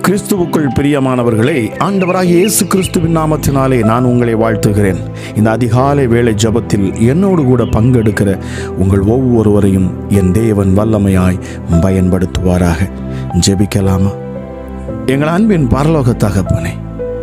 கிறிஸ்துவுக்குள் பிரியமானவர்களே ஆண்டவராகிய இயேசு கிறிஸ்துவின் நாமத்தினாலே நான் உங்களை வாழ்த்துகிறேன் இந்த அதிகாலை வேளை ஜெபத்தில் என்னோடு கூட பங்கெடுக்கிற உங்கள் ஒவ்வொருவரையும் என் தேவன் வல்லமையாய் பயன்படுத்துவாராக ஜெபிக்கலாமா எங்கள் அன்பின் பரலோக தகப்பனே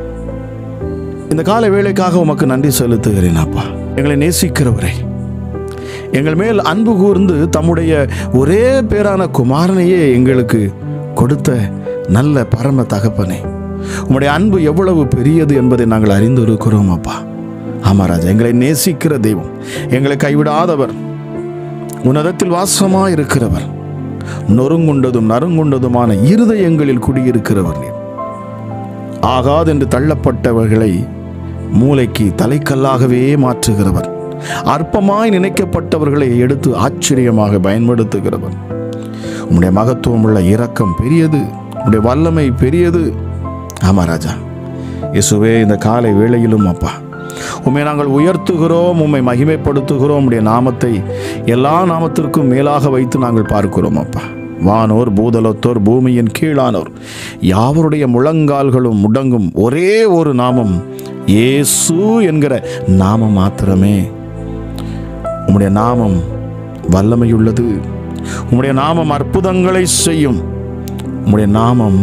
இந்த கால வேளைக்காக உமக்கு நன்றி செலுத்துகிறேன் அப்பா எங்களை நேசிக்கிறவரே எங்கள் மேல் அன்பு கூர்ந்து தம்முடைய ஒரே பேரான குமாரனையே எங்களுக்கு கொடுத்த நல்ல பரம தகப்பனே உம்முடைய அன்பு எவ்வளவு பெரியது என்பதை நாங்கள் அறிந்து இருக்கிறோம் அப்பா ஆமா ராஜா எங்களை நேசிக்கிற தெய்வம் எங்களை கைவிடாதவர் உன்னதத்தில் வாசமா இருக்கிறவர் நொறுங்குண்டதும் நறுங்குண்டதுமான இருதயங்களில் குடியிருக்கிறவர் நீர் ஆகாதென்று தள்ளப்பட்டவர்களை மூளைக்கு தலைக்கல்லாகவே மாற்றுகிறவர் அற்பமாய் நினைக்கப்பட்டவர்களை எடுத்து ஆச்சரியமாக பயன்படுத்துகிறவர் உம்முடைய மகத்துவம் உள்ள இரக்கம் பெரியது உம்முடைய வல்லமை பெரியது ஆமா ராஜா இயேசுவே இந்த காலை வேளையிலும் அப்பா உம்மை நாங்கள் உயர்த்துகிறோம் உம்மை மகிமைப்படுத்துகிறோம் உம்முடைய நாமத்தை எல்லா நாமத்திற்கும் மேலாக வைத்து நாங்கள் பார்க்கிறோம் அப்பா வானோர் பூதலத்தோர் பூமியின் கீழானோர் யாவருடைய முழங்கால்களும் முடங்கும் ஒரே ஒரு நாமம் இயேசு என்கிற நாமம் மாத்திரமே உம்முடைய நாமம் வல்லமையுள்ளது உம்முடைய நாமம் அற்புதங்களை செய்யும் உம்முடைய நாமம்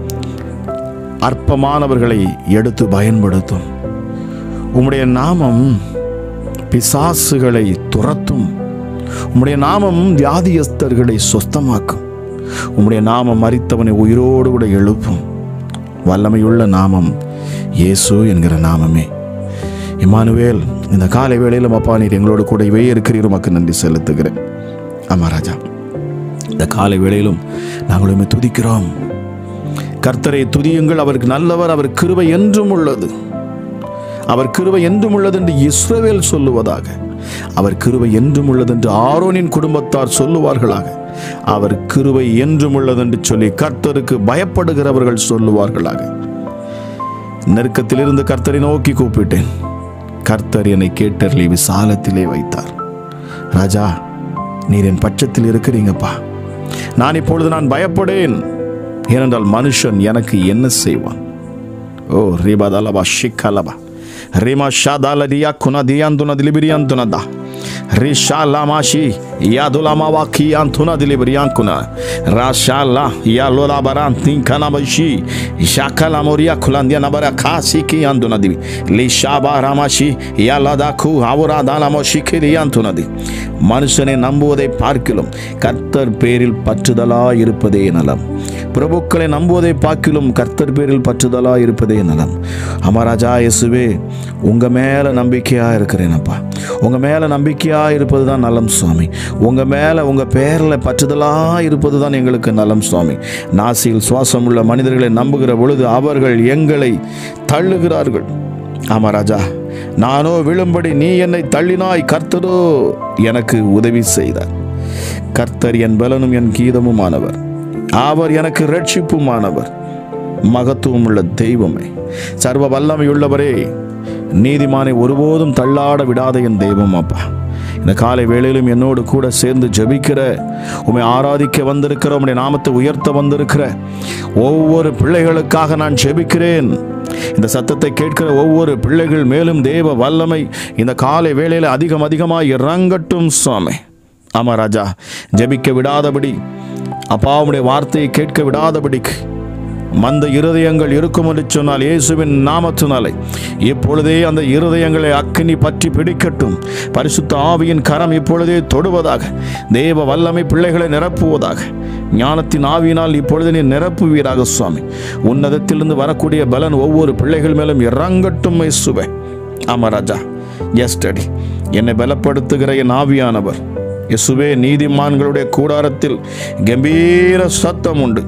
அற்பமானவர்களை எடுத்து பயன்படுத்தும் உம்முடைய நாமம் பிசாசுகளை துரத்தும் உம்முடைய நாமம் வியாதியஸ்தர்களை சொஸ்தமாக்கும் உம்முடைய நாமம் மறித்தவனை உயிரோடு கூட எழுப்பும் வல்லமையுள்ள நாமம் இயேசு என்கிற நாமமே இமானுவேல் இந்த காலை வேளையிலும் அப்பா நீர் எங்களோடு கூடவே இருக்கிறீர் உமக்கு நன்றி செலுத்துகிறேன் ஆமா ராஜா இந்த காலை வேளையிலும் நாங்கள் உம்மை துதிக்கிறோம் கர்த்தரை துதியுங்கள் அவருக்கு நல்லவர் அவர் கிருபை என்றும் உள்ளது அவர் கிருபை என்றும் உள்ளது என்று இஸ்ரவேல் சொல்லுவதாக அவர் கிருபை என்றும் உள்ளது என்று ஆரோனின் குடும்பத்தார் சொல்லுவார்களாக அவர் கிருபை என்றும் உள்ளது என்று சொல்லி கர்த்தருக்கு பயப்படுகிறவர்கள் சொல்லுவார்களாக நெருக்கத்திலிருந்து கர்த்தரை நோக்கி கூப்பிட்டேன் கர்த்தர் என்னை கேட்டர்லி விசாலத்திலே வைத்தார் ராஜா நீர் என் பட்சத்தில் இருக்கிறீங்கப்பா நான் இப்பொழுது நான் பயப்படேன் ஏனென்றால் மனுஷன் எனக்கு என்ன செய்வான் ஓ ரீபாதலபா ஷிக்கலபா ரிமா ஷாதாலடியா குன தியாந்துன திலிபிரியாந்துனதா ரிஷா லாமாஷி யாதுலாமாவா கியாந்துன திலிபிரியாங்குன ராஷாலா யாலோலா பரான் திங்கனபஷி ஷாக்கலா மோரியா குலாந்தியா நபர காசி கியாந்துன திவி லிஷாபா ராமாஷி யாலதாக்கு அவரா தாலாமோ ஷிக்கிரியாந்துனதி மனுஷனை நம்புவதை பார்க்கிலும் கர்த்தர் பேரில் பற்றுதலா இருப்பதே நலம் பிரபுக்களை நம்புவதை பார்க்கிலும் கர்த்தர் பேரில் பற்றுதலா இருப்பதே நலம் அமராஜா இயேசுவே உங்க மேல நம்பிக்கையா இருக்கிறேனப்பா உங்க மேல நம்பிக்கையா இருப்பது தான் நலம் சுவாமி உங்க மேல உங்க பேர்ல பற்றுதலா இருப்பது தான் எங்களுக்கு நலம் சுவாமி நாசியில் சுவாசம் உள்ள மனிதர்களை நம்புகிற பொழுது அவர்கள் எங்களை தள்ளுகிறார்கள் ஆமா ராஜா நானோ விழும்படி நீ என்னை தள்ளினாய் கர்த்தரோ எனக்கு உதவி செய்தார் கர்த்தர் என் பலனும் என் கீதமுமானவர் அவர் எனக்கு ரட்சிப்புமானவர் மகத்துவம் உள்ள தெய்வமே சர்வ வல்லமையுள்ளவரே நீதிமானை ஒருபோதும் தள்ளாட விடாத என் தெய்வம் அப்பா இந்த காலை வேளையிலும் என்னோடு கூட சேர்ந்து ஜெபிக்கிற உம்மை ஆராதிக்க வந்திருக்கிற உம்முடைய நாமத்தை உயர்த்த வந்திருக்கிற ஒவ்வொரு பிள்ளைகளுக்காக நான் ஜெபிக்கிறேன் இந்த சத்தத்தை கேட்கிற ஒவ்வொரு பிள்ளைகள் மேலும் தேவ வல்லமை இந்த காலை வேளையில் அதிகம் அதிகமாக இறங்கட்டும் சுவாமி ஆமா ராஜா ஜெபிக்க விடாதபடி அப்பாவுடைய வார்த்தையை கேட்க விடாதபடிக்கு மந்த இருதயங்கள் இருக்கும் என்று சொன்னால் இயேசுவின் நாமத்தினாலே இப்பொழுதே அந்த இருதயங்களை அக்கினி பற்றி பிடிக்கட்டும் பரிசுத்த ஆவியின் கரம் இப்பொழுதே தொடுவதாக தேவ வல்லமை பிள்ளைகளை நிரப்புவதாக ஞானத்தின் ஆவியினால் இப்பொழுது நீ நிரப்புவீராக சுவாமி உன்னதத்திலிருந்து வரக்கூடிய பலன் ஒவ்வொரு பிள்ளைகள் மேலும் இறங்கட்டும் இயேசுவே ஆமா ராஜா எஸ்டடி என்னை பலப்படுத்துகிற என் ஆவியானவர் இயேசுவே நீதிமான்களுடைய கூடாரத்தில் கம்பீர சத்தம் உண்டு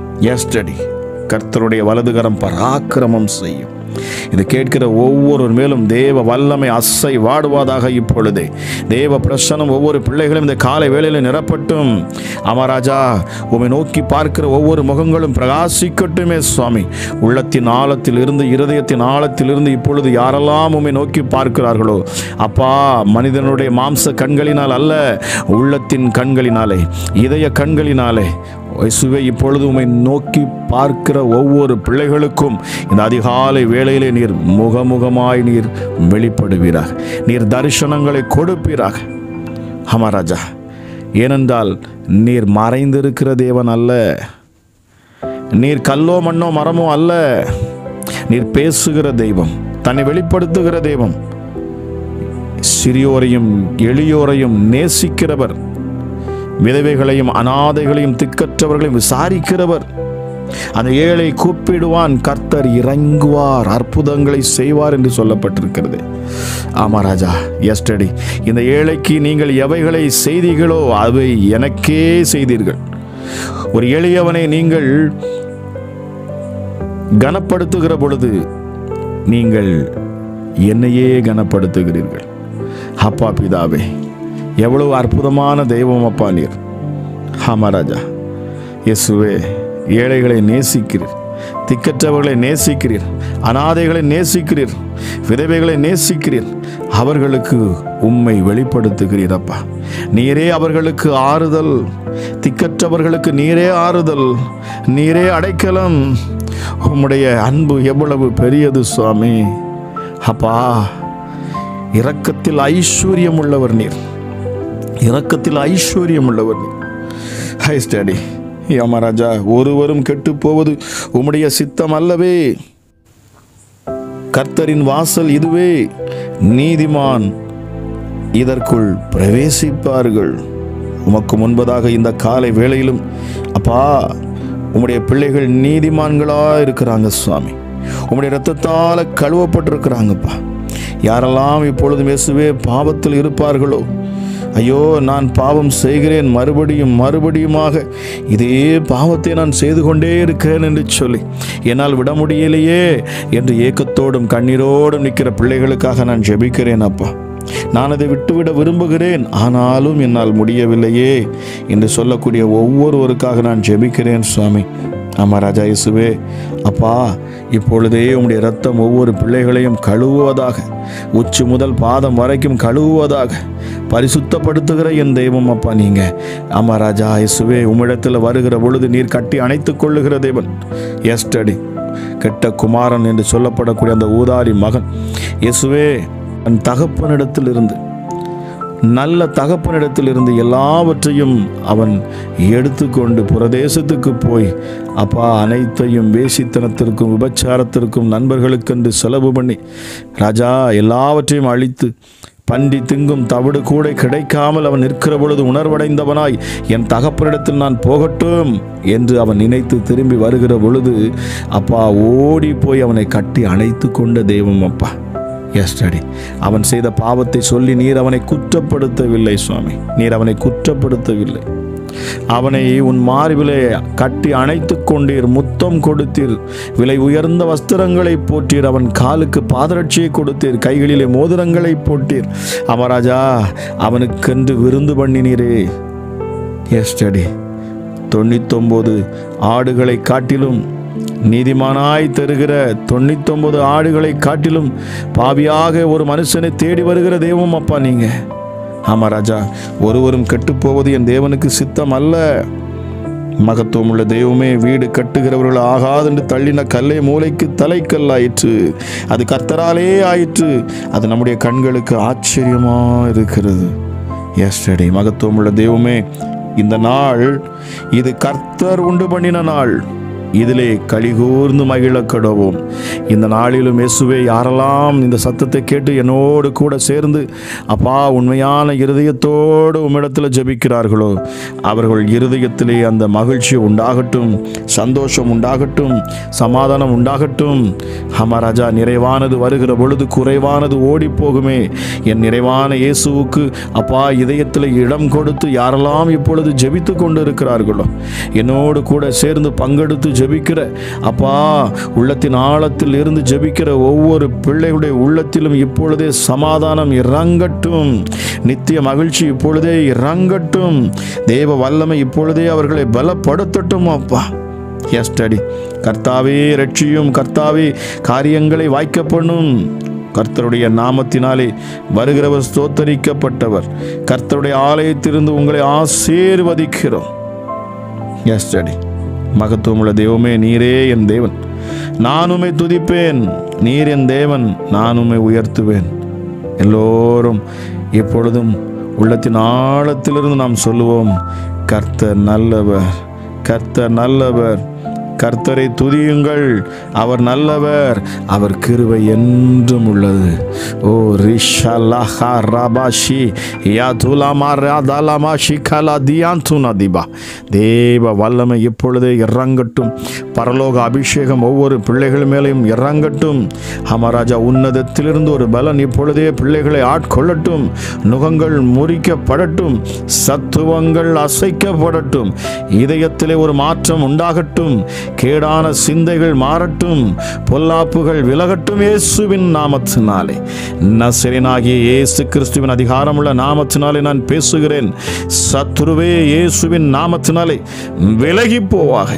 எஸ்டடி கர்த்தருடைய வலதுகரம் பராக்கிரமம் செய்யும் இது கேட்கிற ஒவ்வொரு மேலும் தேவ வல்லமை அசை வாடுவதாக இப்பொழுதே தேவ பிரசனம் ஒவ்வொரு பிள்ளைகளும் இந்த காலை வேளையில் நிரப்பட்டும் அமராஜா உம்மை நோக்கி பார்க்கிற ஒவ்வொரு முகங்களும் பிரகாசிக்கட்டுமே சுவாமி உள்ளத்தின் ஆழத்தில் இருந்து இருதயத்தின் ஆழத்தில் இருந்து இப்பொழுது யாரெல்லாம் உம்மை நோக்கி பார்க்கிறார்களோ அப்பா மனிதனுடைய மாம்ச கண்களினால் அல்ல உள்ளத்தின் கண்களினாலே இதய கண்களினாலே இயேசுவே இப்பொழுது உம்மை நோக்கி பார்க்கிற ஒவ்வொரு பிள்ளைகளுக்கும் இந்த அதிகாலை வேளையிலே நீர் முகமுகமாய் நீர் வெளிப்படுவீராக நீர் தரிசனங்களை கொடுப்பீராக ஆமா ராஜா ஏனென்றால் நீர் மறைந்திருக்கிற தேவன் அல்ல நீர் கல்லோ மண்ணோ மரமோ அல்ல நீர் பேசுகிற தெய்வம் தன்னை வெளிப்படுத்துகிற தெய்வம் சிறியோரையும் எளியோரையும் நேசிக்கிறவர் விதவைகளையும் அனாதைகளையும் திக்கற்றவர்களையும் விசாரிக்கிறவர் அந்த ஏழை கூப்பிடுவான் கர்த்தர் இறங்குவார் அற்புதங்களை செய்வார் என்று சொல்லப்பட்டிருக்கிறது ஆமா ராஜா எஸ்டடி இந்த ஏழைக்கு நீங்கள் எவைகளை செய்தீர்களோ அவை எனக்கே செய்தீர்கள் ஒரு எளியவனை நீங்கள் கனப்படுத்துகிற பொழுது நீங்கள் என்னையே கனப்படுத்துகிறீர்கள் அப்பா பிதாவே எவ்வளவு அற்புதமான தெய்வம் அப்பா நீர் ஆமா ராஜா இயேசுவே ஏழைகளை நேசிக்கிறீர் திக்கற்றவர்களை நேசிக்கிறீர் அனாதைகளை நேசிக்கிறீர் விதவைகளை நேசிக்கிறீர் அவர்களுக்கு உம்மை வெளிப்படுத்துகிறீர் அப்பா நீரே அவர்களுக்கு ஆறுதல் திக்கற்றவர்களுக்கு நீரே ஆறுதல் நீரே அடைக்கலம் உம்முடைய அன்பு எவ்வளவு பெரியது சுவாமி அப்பா இரக்கத்தில் ஐஸ்வர்யம் உள்ளவர் நீர் இரக்கத்தில் ஐஸ்வர்யம் உள்ளவர் நீர் ஹை ஸ்டாடி யமராஜா ஒருவரும் கெட்டு போவது உம்முடைய சித்தம் அல்லவே கர்த்தரின் வாசல் இதுவே நீதிமான் இதற்குள் பிரவேசிப்பார்கள் உமக்கு முன்பதாக இந்த காலை வேளையிலும் அப்பா உம்முடைய பிள்ளைகள் நீதிமான்களா இருக்கிறாங்க சுவாமி உம்முடைய இரத்தத்தால கழுவப்பட்டிருக்கிறாங்கப்பா யாரெல்லாம் இப்பொழுது இயேசுவே பாவத்தில் இருப்பார்களோ ஐயோ நான் பாவம் செய்கிறேன் மறுபடியும் மறுபடியுமாக இதே பாவத்தை நான் செய்து கொண்டே இருக்கிறேன் என்று சொல்லி என்னால் விட முடியலையே என்று ஏக்கத்தோடும் கண்ணீரோடும் நிற்கிற பிள்ளைகளுக்காக நான் ஜெபிக்கிறேன் அப்பா நான் அதை விட்டுவிட விரும்புகிறேன் ஆனாலும் என்னால் முடியவில்லையே என்று சொல்லக்கூடிய ஒவ்வொருவருக்காக நான் ஜெபிக்கிறேன் சுவாமி ஆமாம் ராஜா இயேசுவே அப்பா இப்பொழுதே உம்முடைய ரத்தம் ஒவ்வொரு பிள்ளைகளையும் கழுவுவதாக உச்சி முதல் பாதம் வரைக்கும் கழுவுவதாக பரிசுத்தப்படுத்துகிற என் தெய்வம் அப்பா நீங்க ஆமா ராஜா இயேசுவே உம்மிடத்தில் வருகிற பொழுது நீர் கட்டி அணைத்துக் கொள்ளுகிற தேவன் எஸ்டடி கெட்ட குமாரன் என்று சொல்லப்படக்கூடிய அந்த ஊதாரி மகன் இயேசுவே தன் தகப்பனிடத்தில் இருந்து நல்ல தகப்பனிடத்தில் இருந்து எல்லாவற்றையும் அவன் எடுத்துக்கொண்டு புரதேசத்துக்கு போய் அப்பா அனைத்தையும் வேசித்தனத்திற்கும் விபச்சாரத்திற்கும் நண்பர்களுக்கென்று செலவு பண்ணி ராஜா எல்லாவற்றையும் அழித்து பன்றி திங்கும் தவிடு கூட கிடைக்காமல் அவன் நிற்கிற பொழுது உணர்வடைந்தவனாய் என் தகப்பனிடத்தில் நான் போகட்டும் என்று அவன் நினைத்து திரும்பி வருகிற பொழுது அப்பா ஓடி போய் அவனை கட்டி அணைத்து கொண்ட தெய்வம் அப்பா எஸ்டடி அவன் செய்த பாவத்தை சொல்லி நீர் அவனை குற்றப்படுத்தவில்லை சுவாமி நீர் அவனை குற்றப்படுத்தவில்லை அவனை உன் மார்பிலே கட்டி அணைத்துக் கொண்டீர் முத்தம் கொடுத்தீர் விலை உயர்ந்த வஸ்திரங்களை போட்டீர் அவன் காலுக்கு பாதரட்சியை கொடுத்தீர் கைகளிலே மோதிரங்களை போட்டீர் அமராஜா அவனுக்கென்று விருந்து பண்ணினீரே எஸ்டடி தொண்ணூத்தொன்பது ஆடுகளை காட்டிலும் நீதிமானாய் தருகிற தொண்ணூத்தொன்பது ஆடுகளை காட்டிலும் பாவியாக ஒரு மனுஷனை தேடி வருகிற தெய்வம் அப்பா நீங்க ஆமா ராஜா ஒருவரும் கெட்டுப்போவது என் தேவனுக்கு சித்தம் அல்ல மகத்துவம் உள்ள தெய்வமே வீடு கட்டுகிறவர்கள் ஆகாதென்று தள்ளின கல்லை மூளைக்கு தலைக்கல்லாயிற்று அது கர்த்தராலே ஆயிற்று அது நம்முடைய கண்களுக்கு ஆச்சரியமா இருக்கிறது எஸ்டடி மகத்துவம் உள்ள தெய்வமே இந்த நாள் இது கர்த்தர் உண்டு பண்ணின நாள் இதிலே கலிகூர்ந்து மகிழ கடவோம் இந்த நாளிலும் இயேசுவே யாரெல்லாம் இந்த சத்தத்தை கேட்டு என்னோடு கூட சேர்ந்து அப்பா உண்மையான இருதயத்தோடு உம்மிடத்தில் ஜெபிக்கிறார்களோ அவர்கள் இருதயத்திலே அந்த மகிழ்ச்சி உண்டாகட்டும் சந்தோஷம் உண்டாகட்டும் சமாதானம் உண்டாகட்டும் ஆமா ராஜா நிறைவானது வருகிற பொழுது குறைவானது ஓடி போகுமே என் நிறைவான இயேசுவுக்கு அப்பா இதயத்தில் இடம் கொடுத்து யாரெல்லாம் இப்பொழுது ஜெபித்து கொண்டு இருக்கிறார்களோ என்னோடு கூட சேர்ந்து பங்கெடுத்து ஜெபிக்கிற அப்பா உள்ளத்தின் ஆழத்தில் இருந்து ஜெபிக்கிற ஒவ்வொரு பிள்ளைகளுடைய உள்ளத்திலும் இப்பொழுதே சமாதானம் இறங்கட்டும் நித்திய மகிழ்ச்சி இப்பொழுதே இறங்கட்டும் தேவ வல்லமை இப்பொழுதே அவர்களை பலப்படுத்தட்டும் அப்பா எஸ்டடி கர்த்தாவே ரட்சியும் கர்த்தாவே காரியங்களை வாய்க்க பண்ணும் கர்த்தருடைய நாமத்தினாலே வருகிறவர் ஸ்தோத்தரிக்கப்பட்டவர் கர்த்தருடைய ஆலயத்திலிருந்து உங்களை ஆசீர்வதிக்கிறோம் எஸ் டாடி மகத்துவமுள்ள தெய்வமே நீரே என் தேவன் நான் உம்மை துதிப்பேன் நீர் என் தேவன் நான் உம்மை உயர்த்துவேன் எல்லோரும் இப்பொழுதும் உள்ளத்தின் ஆழத்திலிருந்து நாம் சொல்லுவோம் கர்த்தர் நல்லவர் கர்த்தர் நல்லவர் கர்த்தரை துதியுங்கள் அவர் நல்லவர் அவர் கிருபை என்றும் உள்ளது ஓ ரிஷலஹா ரபாஷி யாதுலாமா ராதாலாமா ஷிகலா தியாந்துனா திபா தேவ வல்லமை இப்பொழுதே இறங்கட்டும் பரலோக அபிஷேகம் ஒவ்வொரு பிள்ளைகள் மேலேயும் இறங்கட்டும் அமராஜா உன்னதத்திலிருந்து ஒரு பலன் இப்பொழுதே பிள்ளைகளை ஆட்கொள்ளட்டும் நுகங்கள் முறிக்கப்படட்டும் சத்துவங்கள் அசைக்கப்படட்டும் இதயத்திலே ஒரு மாற்றம் உண்டாகட்டும் கேடான சிந்தைகள் மாறட்டும் பொல்லாப்புகள் விலகட்டும் இயேசுவின் நாமத்தினாலே நசரனாகிய இயேசு கிறிஸ்துவின் அதிகாரமுள்ள நாமத்தினாலே நான் பேசுகிறேன் சத்துருவே இயேசுவின் நாமத்தினாலே விலகி போவாக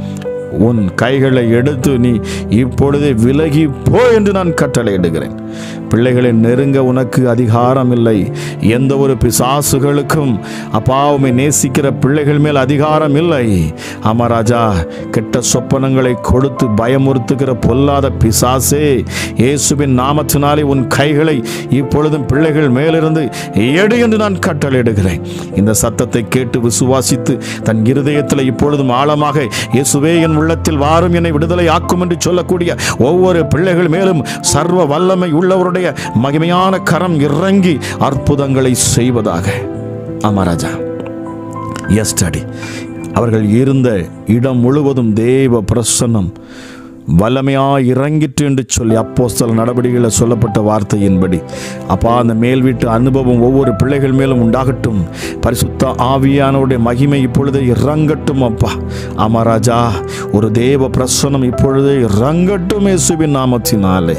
உன் கைகளை எடுத்து நீ இப்பொழுது விலகி போ என்று நான் கட்டளையிடுகிறேன் பிள்ளைகளை நெருங்க உனக்கு அதிகாரம் இல்லை எந்த ஒரு பிசாசுகளுக்கும் அப்பாவுமை நேசிக்கிற பிள்ளைகள் மேல் அதிகாரம் இல்லை அமராஜா கெட்ட சொப்பனங்களை கொடுத்து பயமுறுத்துகிற பொல்லாத பிசாசே இயேசுவின் நாமத்தினாலே உன் கைகளை இப்பொழுதும் பிள்ளைகள் மேலிருந்து எடு என்று நான் கட்டளையிடுகிறேன் இந்த சத்தத்தை கேட்டு விசுவாசித்து தன் இருதயத்தில் இப்பொழுதும் ஆழமாக இயேசுவே என் உள்ளத்தில் வாரும் என்னை விடுதலை ஆக்கும் என்று சொல்லக்கூடிய ஒவ்வொரு பிள்ளைகள் மேலும் சர்வ வல்லமை உள்ளவருடைய மகிமையான கரம் இறங்கி அற்புதங்களை செய்வதாக அமராஜா எஸ்டடி அவர்கள் இருந்த இடம் முழுவதும் தேவ பிரசன்னம் வல்லமையாய் இறங்கிற்று என்று சொல்லி அப்போஸ்தல நடவடிக்கைகளில் சொல்லப்பட்ட வார்த்தையின்படி அப்பா அந்த மேல் வீட்டு அனுபவம் ஒவ்வொரு பிள்ளைகள் மேலும் உண்டாகட்டும் பரிசுத்த ஆவியானவருடைய மகிமை இப்பொழுது இறங்கட்டும் அப்பா ஆமா ராஜா ஒரு தேவ பிரசனம் இப்பொழுது இறங்கட்டும் இயேசுவின் நாமத்தினாலே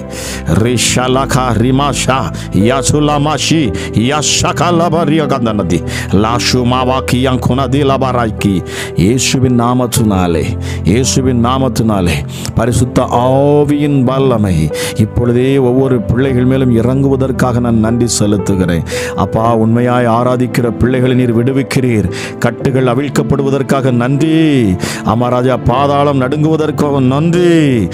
ரிஷலகா ரிமாஷா யாசுலாமாஷி யாஷகலபரிய கந்தனதி லாஷுமாவாக்கி யங்குனதி லபராய்க்கி இயேசுவின் நாமத்தினாலே இயேசுவின் நாமத்தினாலே பரிசுத்த ஆவியின் வல்லமை இப்பொழுதே ஒவ்வொரு பிள்ளைகள் மேலும் இறங்குவதற்காக நான் நன்றி செலுத்துகிறேன் அப்பா உண்மையாய் ஆராதிக்கிற பிள்ளைகளை நீர் விடுவிக்கிறீர் கட்டுகள் அவிழ்க்கப்படுவதற்காக நன்றி அமராஜா பாதாளம் நடுங்குவதற்காக நன்றி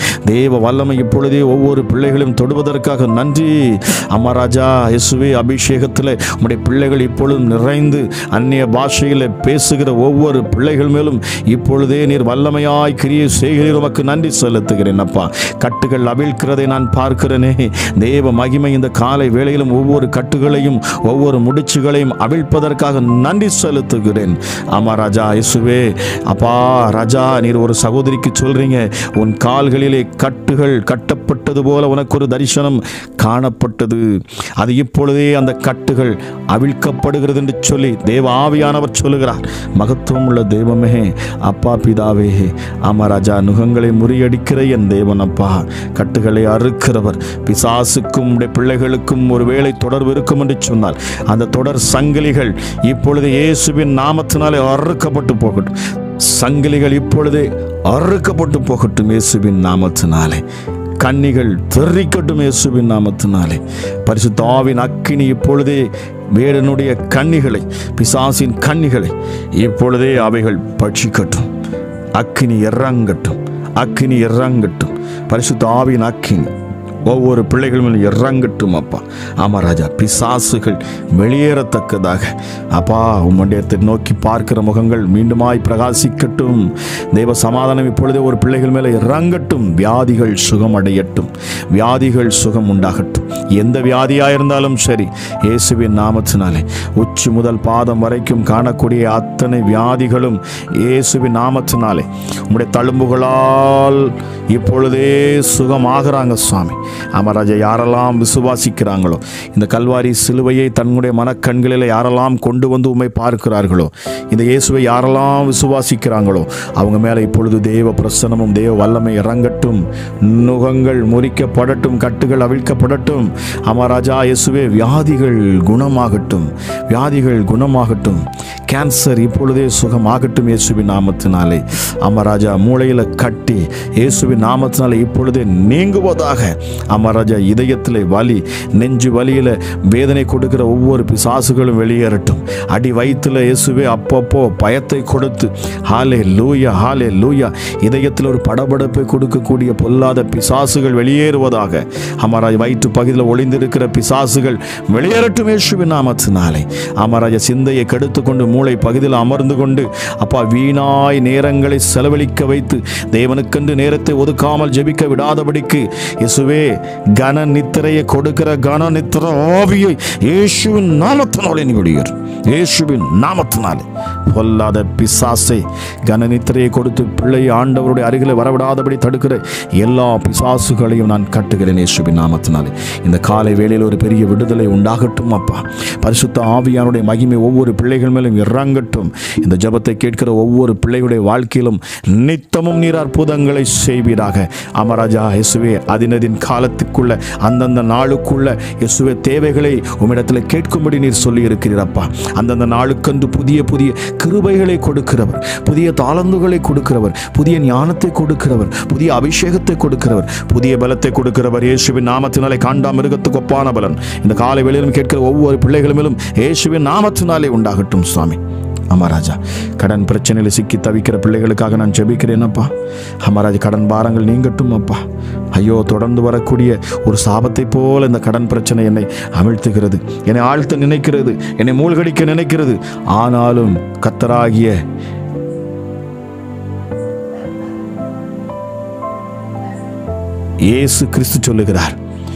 தேவ வல்லமை இப்பொழுதே ஒவ்வொரு பிள்ளைகளையும் தொடுவதற்காக நன்றி அமராஜா இயேசுவே அபிஷேகத்தில் உம்முடைய பிள்ளைகள் இப்பொழுதும் நிறைந்து அந்நிய பாஷையில் பேசுகிற ஒவ்வொரு பிள்ளைகள் மேலும் இப்பொழுதே நீர் வல்லமையாய் கிரியை செய்கிறீர் உமக்கு நன்றி செலுத்துகிறேன் அப்பா கட்டுகள் அவிழ்க்கிறதை நான் பார்க்கிறேனே தேவ மகிமை இந்த காலை வேளையிலும் ஒவ்வொரு கட்டுகளையும் ஒவ்வொரு முடிச்சுகளையும் அவிழ்ப்பதற்காக நன்றி செலுத்துகிறேன் ஆமா ராஜா இயேசுவே அப்பா ராஜா நீர் ஒரு சகோதரிக்கு சொல்றீங்க உன் கால்களிலே கட்டுகள் கட்டப்பட்டது போல உனக்கு ஒரு தரிசனம் காணப்பட்டது அது இப்பொழுதே அந்த கட்டுகள் அவிழ்க்கப்படுகிறது என்று சொல்லி தேவ ஆவியானவர் சொல்லுகிறார் மகத்துவம் உள்ள தெய்வமே அப்பா பிதாவே ஆமா ராஜா நுகங்களை முறியடிக்கிற என் தேவன் அப்பா கட்டுகளை அறுக்கிறவர் பிசாசுக்கும் உடைய பிள்ளைகளுக்கும் ஒரு வேளை தொடர்பு இருக்கும் என்று சொன்னால் அந்த தொடர் சங்கிலிகள் இப்பொழுது இயேசுவின் நாமத்தினாலே அறுக்கப்பட்டு போகட்டும் சங்கிலிகள் இப்பொழுதே அறுக்கப்பட்டு போகட்டும் இயேசுவின் நாமத்தினாலே கன்னிகள் தெரிக்கட்டும் இயேசுவின் நாமத்தினாலே பரிசுத்த ஆவின் அக்கினி இப்பொழுதே வேடனுடைய கன்னிகளை பிசாசின் கன்னிகளை இப்பொழுதே அவைகள் பட்சிக்கட்டும் அக்கினி இறங்கட்டும் அக்கினி இறங்கட்டும் பரிசுத்த ஆவின் அக்கினி ஒவ்வொரு பிள்ளைகள் மேலும் இறங்கட்டும் அப்பா ஆமா ராஜா பிசாசுகள் வெளியேறத்தக்கதாக அப்பா உம்முடையத்தை நோக்கி பார்க்கிற முகங்கள் மீண்டுமாய் பிரகாசிக்கட்டும் தெய்வ சமாதானம் இப்பொழுதே ஒரு பிள்ளைகள் மேலே இறங்கட்டும் வியாதிகள் சுகம் அடையட்டும் வியாதிகள் சுகம் உண்டாகட்டும் எந்த வியாதியாக இருந்தாலும் சரி இயேசுவின் நாமத்தினாலே உச்சி முதல் பாதம் வரைக்கும் காணக்கூடிய அத்தனை வியாதிகளும் இயேசுவின் நாமத்தினாலே உம்முடைய தழும்புகளால் இப்பொழுதே சுகமாகறாங்க சுவாமி அமராஜா யாரெல்லாம் விசுவாசிக்கிறாங்களோ இந்த கல்வாரி சிலுவையை தன்னுடைய மனக்கண்களில் யாரெல்லாம் கொண்டு வந்து உம்மை பார்க்கிறார்களோ இந்த இயேசுவை யாரெல்லாம் விசுவாசிக்கிறாங்களோ அவங்க மேலே இப்பொழுது தேவ பிரசனமும் தேவ வல்லமை இறங்கட்டும் நுகங்கள் முறிக்கப்படட்டும் கட்டுகள் அவிழ்க்கப்படட்டும் அமராஜா இயேசுவே வியாதிகள் குணமாகட்டும் வியாதிகள் குணமாகட்டும் கேன்சர் இப்பொழுதே சுகமாகட்டும் இயேசுவின் நாமத்தினாலே அமராஜா மூளையில் கட்டி இயேசுவின் நாமத்தினாலே இப்பொழுதே நீங்குவதாக அமராஜா இதயத்தில் வலி நெஞ்சு வலியில் வேதனை கொடுக்கிற ஒவ்வொரு பிசாசுகளும் வெளியேறட்டும் அடி வயிற்றுல இயேசுவே அப்பப்போ பயத்தை கொடுத்து ஹாலே லூயா ஹாலே லூயா இதயத்தில் ஒரு படபடப்பை கொடுக்கக்கூடிய பொல்லாத பிசாசுகள் வெளியேறுவதாக அமராஜ் வயிற்று பகுதியில் ஒளிந்திருக்கிற பிசாசுகள் வெளியேறட்டும் இயேசுவின் நாமத்தினாலே அமராஜ சிந்தையை கெடுத்து கொண்டு மூளை பகுதியில் அமர்ந்து கொண்டு அப்பா வீணாய் நேரங்களை செலவழிக்க வைத்து தேவனுக்கென்று நேரத்தை ஒதுக்காமல் ஜெபிக்க விடாதபடிக்கு இயேசுவே கன நித்திரையை கொடுக்கிற கன நித்திர ஆவியை இயேசுவின் நாமத்தினாலே நீ வெளியேறு இயேசுவின் நாமத்தினாலே பொல்லாத பிசாசை கன நித்திரையை கொடுத்து பிள்ளை ஆண்டவருடைய அருகில் வரவிடாதபடி தடுக்கிற எல்லா பிசாசுகளையும் நான் கட்டுகிறேன் இயேசுவின் நாமத்தினாலே இந்த காலை வேளையில் ஒரு பெரிய விடுதலை உண்டாகட்டும் அப்பா பரிசுத்த ஆவியானுடைய மகிமை ஒவ்வொரு பிள்ளைகள் மேலும் இறங்கட்டும் இந்த ஜெபத்தை கேட்கிற ஒவ்வொரு பிள்ளைகளுடைய வாழ்க்கையிலும் நித்தமும் நீர் அற்புதங்களை செய்வீராக அமராஜா இயேசுவே அதினதின் காலத்துக்குள்ள அந்தந்த நாளுக்குள்ள இயேசுவே தேவைகளை உம்மிடத்தில் கேட்கும்படி நீர் சொல்லி இருக்கிறீரப்பா அந்தந்த நாளுக்கென்று புதிய புதிய கிருபைகளை கொடுக்கிறவர் புதிய தாளந்துகளை கொடுக்கிறவர் புதிய ஞானத்தை கொடுக்கிறவர் புதிய அபிஷேகத்தை கொடுக்கிறவர் புதிய பலத்தை கொடுக்கிறவர் இயேசுவின் நாமத்தினாலே காண்டா மிருகத்துக்கு ஒப்பான பலன் இந்த காலை வெளியிலும் கேட்கிற ஒவ்வொரு பிள்ளைகளும் இயேசுவின் நாமத்தினாலே உண்டாகட்டும் சுவாமி அமராஜா கடன் பிரச்சனையில் சிக்கி தவிக்கிற பிள்ளைகளுக்காக நான் ஜெபிக்கிறேன் அப்பா அமராஜ் கடன் பாரங்கள் நீங்கட்டும் அப்பா ஐயோ தொடர்ந்து வரக்கூடிய ஒரு சாபத்தை போல இந்த கடன் பிரச்சனை என்னை அமிழ்த்துகிறது என்னை ஆழ்த்த நினைக்கிறது என்னை மூழ்கடிக்க நினைக்கிறது ஆனாலும் கத்தராகிய இயேசு கிறிஸ்து சொல்லுகிறார்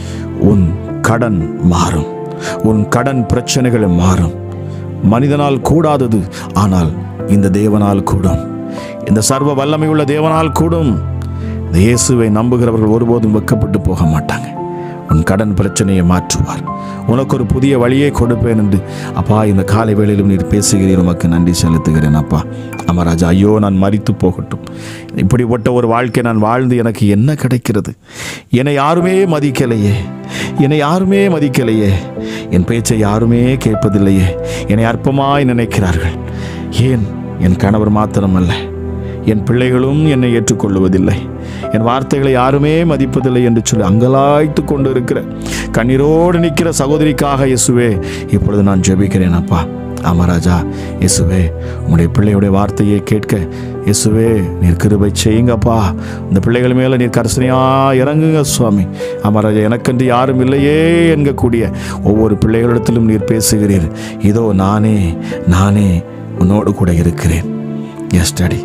உன் கடன் மாறும் உன் கடன் பிரச்சனைகள் மாறும் மனிதனால் கூடாதது ஆனால் இந்த தேவனால் கூடும் இந்த சர்வ வல்லமையுள்ள தேவனால் கூடும் இந்த இயேசுவை நம்புகிறவர்கள் ஒருபோதும் வெக்கப்பட்டு போக மாட்டாங்க உன் கடன் பிரச்சனையை மாற்றுவார் உனக்கு ஒரு புதிய வழியை கொடுப்பேன் என்று அப்பா இந்த காலை வேளையிலும் நீர் பேசுகிறீர் உமக்கு நன்றி செலுத்துகிறேன் அப்பா அமராஜா ஐயோ நான் மறித்து போகட்டும் இப்படிப்பட்ட ஒரு வாழ்க்கை நான் வாழ்ந்து எனக்கு என்ன கிடைக்கிறது என்னை யாருமே மதிக்கலையே என்னை யாருமே மதிக்கலையே என் பேச்சை யாருமே கேட்பதில்லையே என்னை அற்பமாய் நினைக்கிறார்கள் ஏன் என் கணவர் மாத்திரமல்ல என் பிள்ளைகளும் என்னை ஏற்றுக்கொள்வதில்லை என் வார்த்தைகளை யாருமே மதிப்பதில்லை என்று சொல்லி அங்கலாய்த்து கொண்டு இருக்கிற கண்ணீரோடு நிற்கிற சகோதரிக்காக இயேசுவே இப்பொழுது நான் ஜெபிக்கிறேன் அப்பா ஆமாராஜா இயேசுவே உம்முடைய பிள்ளையுடைய வார்த்தையை கேட்க இயேசுவே நீர் கிருபை செய்யுங்கப்பா இந்த பிள்ளைகள் மேலே நீர் கரசனையா இறங்குங்க சுவாமி ஆமாராஜா எனக்கென்று யாரும் இல்லையே என்கக்கூடிய ஒவ்வொரு பிள்ளைகளிடத்திலும் நீர் பேசுகிறீர் இதோ நானே நானே உன்னோடு கூட இருக்கிறேன் எஸ் டாடி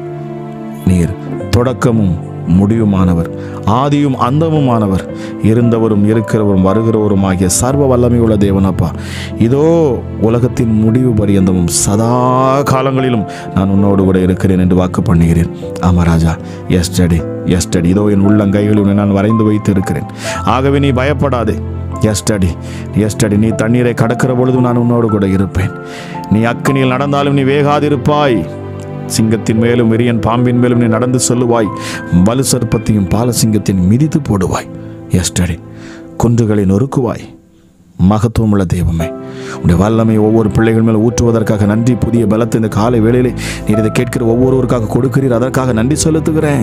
நீர் தொடக்கமும் முடிவுமானவர் ஆதியும் அந்தமுமானவர் இருந்தவரும் இருக்கிறவரும் வருகிறவரும் ஆகிய சர்வ வல்லமையுள்ள தேவனப்பா இதோ உலகத்தின் முடிவு பரியந்தமும் சதா காலங்களிலும் நான் உன்னோடு கூட இருக்கிறேன் என்று வாக்கு பண்ணுகிறேன் ஆமா ராஜா எஸ்டடி எஸ்டடி இதோ என் உள்ளங்கைகளில் உன்னை நான் வரைந்து வைத்து இருக்கிறேன் ஆகவே நீ பயப்படாதே எஸ்டடி எஸ்டடி நீ தண்ணீரை கடக்கிற பொழுதும் நான் உன்னோடு கூட இருப்பேன் நீ அக்கினியில் நடந்தாலும் நீ வேகாதிருப்பாய் சிங்கத்தின் மேலும் விரியன் பாம்பின் மேலும் நீ நடந்து செல்லுவாய் வலு சர்ப்பத்தையும் பாலசிங்கத்தையும் மிதித்து போடுவாய் எஸ்டடி குன்றுகளை நொறுக்குவாய் மகத்துவமுள்ள தெய்வமே உடைய வல்லமை ஒவ்வொரு பிள்ளைகள் மேல் ஊற்றுவதற்காக நன்றி புதிய பலத்தை இந்த காலை வேளையிலே நீர் இதை கேட்கிற ஒவ்வொருவருக்காக கொடுக்கிறீர் அதற்காக நன்றி செலுத்துகிறேன்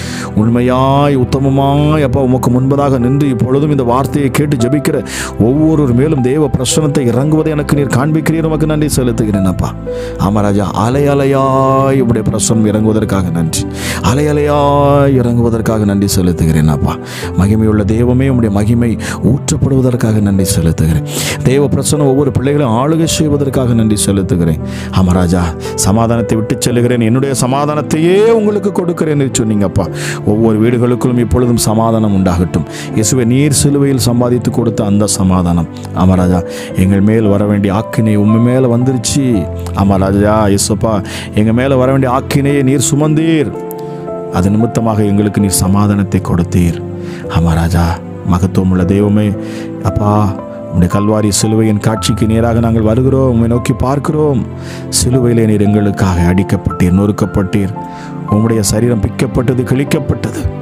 உண்மையாய் உத்தமமாய் அப்பா உமக்கு முன்பதாக நின்று இப்பொழுதும் இந்த வார்த்தையை கேட்டு ஜெபிக்கிற ஒவ்வொருவர் மேலும் தேவ பிரசனத்தை இறங்குவதை எனக்கு நீர் காண்பிக்கிறீர் உமக்கு நன்றி செலுத்துகிறேன் அப்பா ஆமா ராஜா அலை அலையாய் உடைய பிரசனம் இறங்குவதற்காக நன்றி அலை அலையாய் இறங்குவதற்காக நன்றி செலுத்துகிறேன் அப்பா மகிமையுள்ள தெய்வமே உம்முடைய மகிமை ஊற்றப்படுவதற்காக நன்றி செலுத்துகிறேன் தேவ பிரசனம் ஒவ்வொரு பிள்ளைகளையும் ஆளுகை செய்வதற்காக நன்றி செலுத்துகிறேன் ஆமராஜா சமாதானத்தை விட்டு செல்லுகிறேன் என்னுடைய சமாதானத்தையே உங்களுக்கு கொடுக்கிறேன் என்று சொன்னீங்கப்பா ஒவ்வொரு வீடுகளுக்குள்ளும் இப்பொழுதும் சமாதானம் உண்டாகட்டும் இயேசுவை நீர் சிலுவையில் சம்பாதித்து கொடுத்த அந்த சமாதானம் ஆமராஜா எங்கள் மேல் வர வேண்டிய ஆக்கினை உண்மை மேலே வந்துருச்சு ஆமராஜா இயேசுப்பா எங்கள் மேலே வர வேண்டிய ஆக்கினையை நீர் சுமந்தீர் அது நிமித்தமாக எங்களுக்கு நீர் சமாதானத்தை கொடுத்தீர் ஆமா ராஜா மகத்துவம் உள்ள தெய்வமே அப்பா உம்முடைய கல்வாரி சிலுவையின் காட்சிக்கு நேராக நாங்கள் வருகிறோம் உம்மை நோக்கி பார்க்கிறோம் சிலுவையிலே நீர் எங்களுக்காக அடிக்கப்பட்டீர் நொறுக்கப்பட்டீர் உம்முடைய சரீரம் பிக்கப்பட்டது கிழிக்கப்பட்டது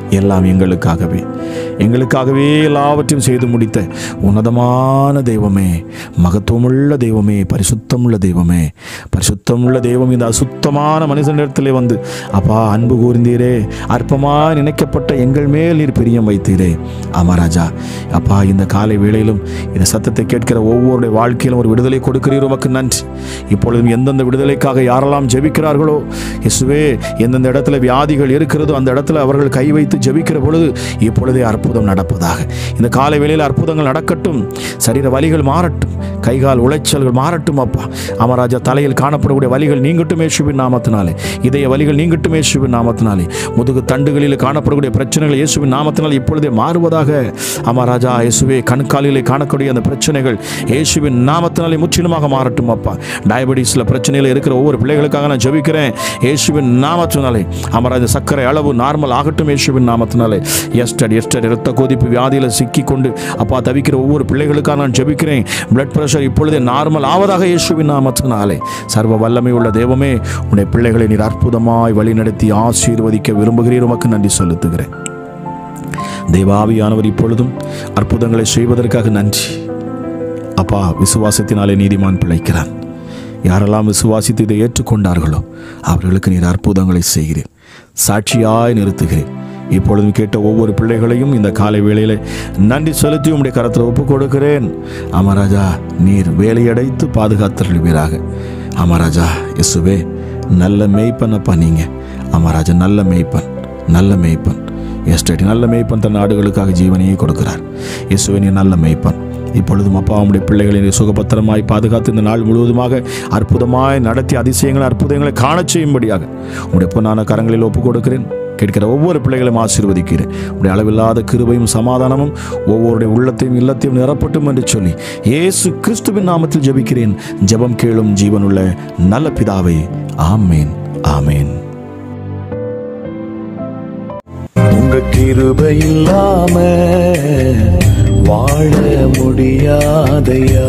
எல்லாம் எங்களுக்காகவே எங்களுக்காகவே எல்லாவற்றையும் செய்து முடித்த உன்னதமான தெய்வமே மகத்துவமுள்ள தெய்வமே பரிசுத்தமுள்ள தெய்வமே பரிசுத்தமுள்ள தெய்வம் இந்த அசுத்தமான மனுஷனிடத்திலே வந்து அப்பா அன்பு கூர்ந்தீரே அற்பமாக நினைக்கப்பட்ட எங்கள் மேல் நீர் பிரியம் வைத்தீரே ஆமா ராஜா அப்பா இந்த காலை வேளையிலும் இந்த சத்தத்தை கேட்கிற ஒவ்வொருடைய வாழ்க்கையிலும் ஒரு விடுதலை கொடுக்கிறீர் உமக்கு நன்றி இப்பொழுதும் எந்தெந்த விடுதலைக்காக யாரெல்லாம் ஜெபிக்கிறார்களோ இயேசுவே எந்தெந்த இடத்துல வியாதிகள் இருக்கிறதோ அந்த இடத்துல அவர்கள் கை வைத்து ஜெபிக்கிற பொழுது இப்பொழுதே அற்புதம் நடப்பதாக இந்த காலை வேளையில் அற்புதங்கள் நடக்கட்டும் சரீர வலிகள் மாறட்டும் கைகால் உளைச்சல்கள் மாறட்டும் அப்பா அமராஜா தலையில் காணப்படக்கூடிய வலிகள் நீங்கட்டும் இயேசுவின் நாமத்தினாலே இதய வலிகள் நீங்கட்டும் இயேசுவின் நாமத்தினாலே முதுகு தண்டுகளில் காணப்படக்கூடிய பிரச்சனைகள் இயேசுவின் நாமத்தினால் இப்பொழுதே மாறுவதாக அமராஜா இயேசுவே கண்காலிலே காணக்கூடிய அந்த பிரச்சனைகள் இயேசுவின் நாமத்தினாலே முற்றிலுமாக மாறட்டும் அப்பா டயபெட்டிஸில் பிரச்சனையில் இருக்கிற ஒவ்வொரு பிள்ளைகளுக்காக நான் ஜெபிக்கிறேன் இயேசுவின் நாமத்தினாலே அமராஜா சர்க்கரை அளவு நார்மல் ஆகட்டும் இயேசுவின் நாமத்தினாலே எஸ்டர் எஸ்டர் இரத்த கொதிப்பு வியாதியில் சிக்கி கொண்டு அப்பா தவிக்கிற ஒவ்வொரு பிள்ளைகளுக்காக நான் ஜெபிக்கிறேன் பிளட் பிரஷர் இப்பொழுதே நார்மல் ஆவதாக இயேசுவின் நாமத்தினாலே சர்வ வல்லமை உள்ள தெய்வமே உன்னை பிள்ளைகளை நீர் அற்புதமாய் வழிநடத்தி ஆசீர்வதிக்க விரும்புகிறீர் உமக்கு நன்றி செலுத்துகிறேன் தெய்வாவியானவர் இப்பொழுதும் அற்புதங்களை செய்வதற்காக நன்றி அப்பா விசுவாசத்தினாலே நீதிமான் பிழைக்கிறான் யாரெல்லாம் விசுவாசித்து இதை ஏற்றுக்கொண்டார்களோ அவர்களுக்கு நீர் அற்புதங்களை செய்கிறேன் சாட்சியாய் நிறுத்துகிறேன் இப்பொழுதும் கேட்ட ஒவ்வொரு பிள்ளைகளையும் இந்த காலை வேளையில நன்றி செலுத்தி உம்முடைய கரத்தில் ஒப்புக் கொடுக்கிறேன் அமராஜா நீர் வேலையடைத்து பாதுகாத்தருள்வீராக அமராஜா இயேசுவே நல்ல மெய்ப்பன் அப்பா நீங்க அமராஜா நல்ல மெய்ப்பன் நல்ல மெய்ப்பன் எஸ்டேட் நல்ல மெய்ப்பன் தன் நாடுகளுக்காக ஜீவனையே கொடுக்கிறார் இயேசுவே நீ நல்ல மெய்ப்பன் இப்பொழுதும் அப்பா உம்முடைய பிள்ளைகளை நீர் சுகபத்திரமாய் பாதுகாத்து இந்த நாள் முழுவதுமாக அற்புதமாய் நடத்தி அதிசயங்களை அற்புதங்களை காணச் செய்யும்படியாக உம்முடைய பொன்னான கரங்களில் ஒப்புக் கொடுக்கிறேன் கேட்கிற ஒவ்வொரு பிள்ளைகளையும் ஆசீர்வதிக்கிறேன் உடைய அளவில்லாத கிருபையும் சமாதானமும் ஒவ்வொருடைய உள்ளத்தையும் இல்லத்தையும் நிரப்பட்டும் என்று சொல்லி இயேசு கிறிஸ்துவின் நாமத்தில் ஜெபிக்கிறேன் ஜெபம் கேளும் ஜீவனுள்ள நல்ல பிதாவே ஆமேன் ஆமேன் உங்க கிருபை இல்லாம வாழ முடியாதையா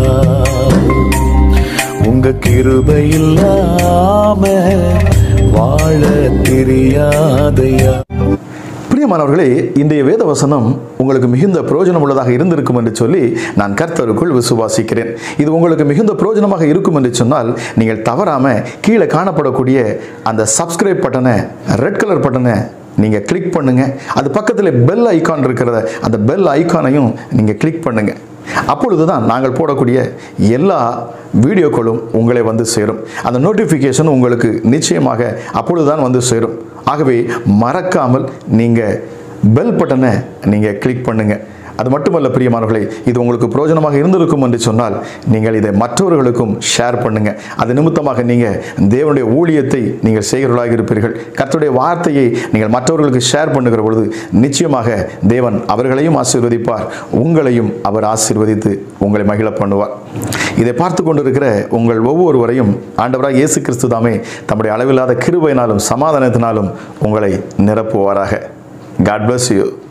உங்க கிருபை இல்லாம வாழ தெரியாதையா பிரியமானவர்களே இன்றைய வேத வசனம் உங்களுக்கு மிகுந்த பிரயோஜனம் உள்ளதாக இருந்திருக்கும் என்று சொல்லி நான் கர்த்தருக்குள் விசுவாசிக்கிறேன் இது உங்களுக்கு மிகுந்த பிரயோஜனமாக இருக்கும் என்று சொன்னால் நீங்கள் தவறாம கீழே காணப்படக்கூடிய அந்த சப்ஸ்கிரைப் பட்டனை ரெட் கலர் பட்டனை நீங்கள் கிளிக் பண்ணுங்க அது பக்கத்தில் பெல் ஐகான் இருக்கிறத அந்த பெல் ஐகானையும் நீங்கள் கிளிக் பண்ணுங்க அப்பொழுது தான் நாங்கள் போடக்கூடிய எல்லா வீடியோக்களும் உங்களை வந்து சேரும் அந்த நோட்டிஃபிகேஷன் உங்களுக்கு நிச்சயமாக அப்பொழுது தான் வந்து சேரும் ஆகவே மறக்காமல் நீங்கள் பெல் பட்டனை நீங்கள் கிளிக் பண்ணுங்கள் அது மட்டுமல்ல பிரியமானவர்களே இது உங்களுக்கு பிரயோஜனமாக இருந்திருக்கும் என்று சொன்னால் நீங்கள் இதை மற்றவர்களுக்கும் ஷேர் பண்ணுங்க அது நிமித்தமாக நீங்கள் தேவனுடைய ஊழியத்தை நீங்கள் செய்கிறவர்களாக இருப்பீர்கள் கர்த்தருடைய வார்த்தையை நீங்கள் மற்றவர்களுக்கு ஷேர் பண்ணுகிற பொழுது நிச்சயமாக தேவன் அவர்களையும் ஆசீர்வதிப்பார் உங்களையும் அவர் ஆசீர்வதித்து உங்களை மகிழ பண்ணுவார் இதை பார்த்து கொண்டிருக்கிற உங்கள் ஒவ்வொருவரையும் ஆண்டவராக இயேசு கிறிஸ்து தாமே தம்முடைய அளவில்லாத கிருபையினாலும் சமாதானத்தினாலும் உங்களை நிரப்புவாராக காட் bless you